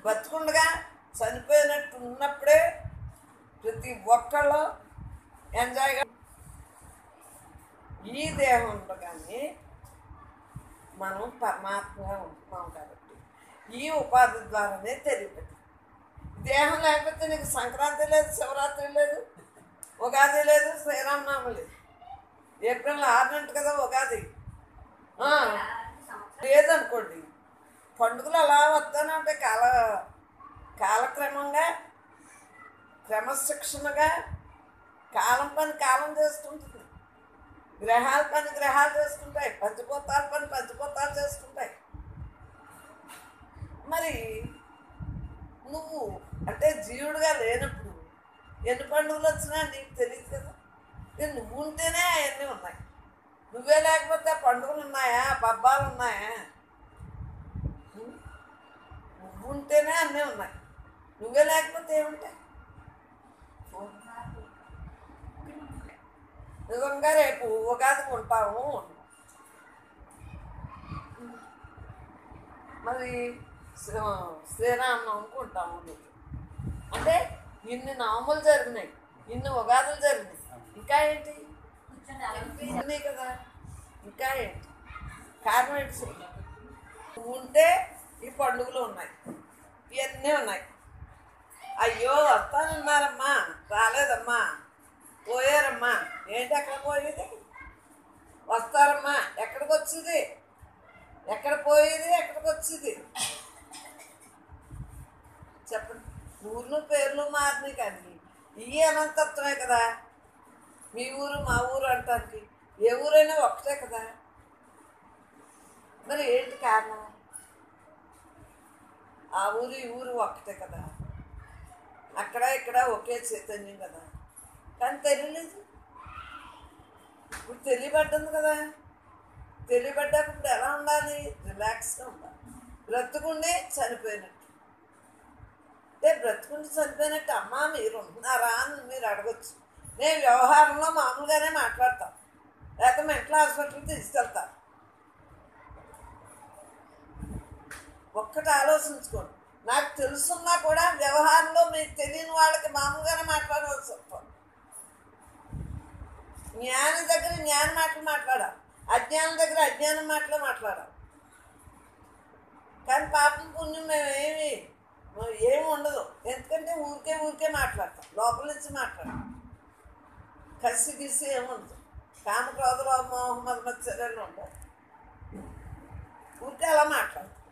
బతుకుండగా చనిపోయినట్టు ఉన్నప్పుడే ప్రతి ఒక్కళ్ళు ఎంజాయ్గా ఈ దేహం ఉండగానే మనం పరమాత్మగా ఉంటున్నాం కాబట్టి ఈ ఉపాధి ద్వారానే తెలియదు దేహం లేకపోతే నీకు సంక్రాంతి లేదు శివరాత్రి లేదు ఉగాది లేదు శ్రీరామనామం లేదు ఏప్రిల్ ఆరునంట కదా ఉగాది ఆ, లేదనుకోండి పండుగలు అలా వస్తానే ఉంటాయి కాల కాలక్రమంగా క్రమశిక్షణగా కాలం పని కాలం చేసుకుంటుంది గ్రహాల పని గ్రహాలు చేసుకుంటాయి పంచభూతాల పని పంచభూతాలు చేసుకుంటాయి మరి నువ్వు అంటే జీవుడుగా లేనప్పుడు ఎన్ని పండుగలు వచ్చినా నీకు తెలియదు కదా ఇక నువ్వు ఉంటేనే అవన్నీ ఉన్నాయి నువ్వే లేకపోతే పండుగలు ఉన్నాయా పబ్బాలు ఉన్నాయా ఉం? నువ్వు ఉంటేనే అన్నీ ఉన్నాయి నువ్వే లేకపోతే ఏముంటాయి నిజంగా రేపు ఉగాదికి ఉంటాము మరి శ్రీ- శ్రీరామనవమికి ఉంటాము నీకు అంటే ఇన్ని నవములు జరిగినాయి ఇన్ని ఉగాదులు జరిగినాయి ఇంకా ఏంటి ఉన్నాయి కదా ఇంకా ఏంటి కారణం ఏంటి చెప్పు. నువ్వు ఉంటే ఈ పండుగలు ఉన్నాయి ఇవన్నీ ఉన్నాయి అయ్యో వస్తానన్నారమ్మా రాలేదమ్మా పోయారమ్మా ఏంటి ఎక్కడ పోయేది వస్తారమ్మా ఎక్కడికి వచ్చింది ఎక్కడ పోయేది ఎక్కడికి వచ్చింది చెప్పండి ఊర్లు పేర్లు మారినాయి కానీ ఈ అనంతత్వమే కదా మీ ఊరు మా ఊరు అంటానికి ఏ ఊరైనా ఒకటే కదా మరి ఏంటి కారణం ఆ ఊరు ఈ ఊరు ఒక్కటే కదా అక్కడ ఇక్కడ ఒకే చైతన్యం కదా కానీ తెలియలేదు ఇప్పుడు తెలియబడ్డంది కదా తెలియబడ్డాక ఇప్పుడు ఎలా ఉండాలి రిలాక్స్గా ఉండాలి బ్రతుకుండే చనిపోయినట్టు అంటే బ్రతుకుండి చనిపోయినట్టు అమ్మా మీరు ఉంటున్నారా అని మీరు అడగచ్చు నేను వ్యవహారంలో మామూలుగానే మాట్లాడతాను లేకపోతే మెంటల్ హాస్పిటల్కి తీసుకెళ్తాను ఒక్కటి ఆలోచించుకోండి నాకు తెలుసున్నా కూడా వ్యవహారంలో మీకు తెలియని వాళ్ళకి మామూలుగానే మాట్లాడవలసి వస్తుంది జ్ఞాని దగ్గర జ్ఞాన మాటలు మాట్లాడాలి అజ్ఞానం దగ్గర అజ్ఞానం మాటలు మాట్లాడాలి కానీ పాపం పుణ్యం మేము ఏమి ఏమి ఉండదు ఎందుకంటే ఊరికే ఊరికే మాట్లాడతాం లోపల నుంచి మాట్లాడతాం కసి గిసి ఏముండదు కామక్రోధలో మోహమ్మద్ మత్సరాలు ఉంటాయి ఊరికే అలా మాట్లాడతాం